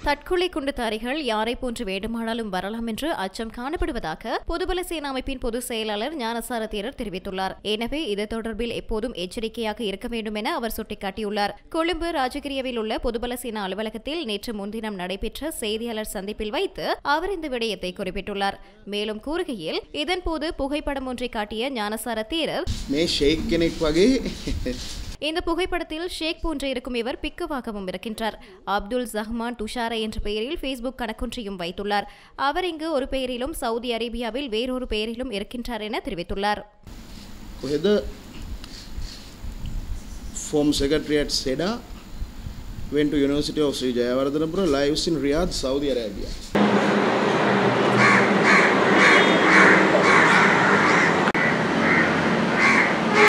தற்கொலை குண்டுதாரிகள் யாரை போன்று வேண்டுமானாலும் வரலாம் என்று அச்சம் காணப்படுவதாக பொதுபல சேனா அமைப்பின் பொதுச் செயலாளர் ஞானசார தேரர் தெரிவித்துள்ளார் எனவே இது தொடர்பில் எப்போதும் எச்சரிக்கையாக இருக்க வேண்டும் என அவர் சுட்டிக்காட்டியுள்ளார் கொழும்பு ராஜகிரியவில் உள்ள பொதுபல சேனா அலுவலகத்தில் நேற்று முன்தினம் நடைபெற்ற செய்தியாளர் சந்திப்பில் வைத்து அவர் இந்த விடயத்தை குறிப்பிட்டுள்ளார் மேலும் கூறுகையில் இதன்போது புகைப்படம் ஒன்றை காட்டிய ஞானசார தேரர் මේ ශේක් කෙනෙක් වගේ இந்த புகைப்படத்தில் ஷேக் போன்று இருக்கும் இவர் பிக்குவாகவும் இருக்கின்றார் அப்துல் ஜஹ்மான் துஷாரா என்ற பெயரில் ஃபேஸ்புக் கணக்கொன்றையும் வைத்துள்ளார் அவர் இங்கு ஒரு பெயரிலும் சவுதி அரேபியாவில் வேறொரு பெயரிலும் இருக்கின்றார் என தெரிவித்துள்ளார் කොහෙද ෆෝම් සෙකටරියට් සෙඩා went to University of Sri Jayawardenapura lives in Riyadh, Saudi Arabia.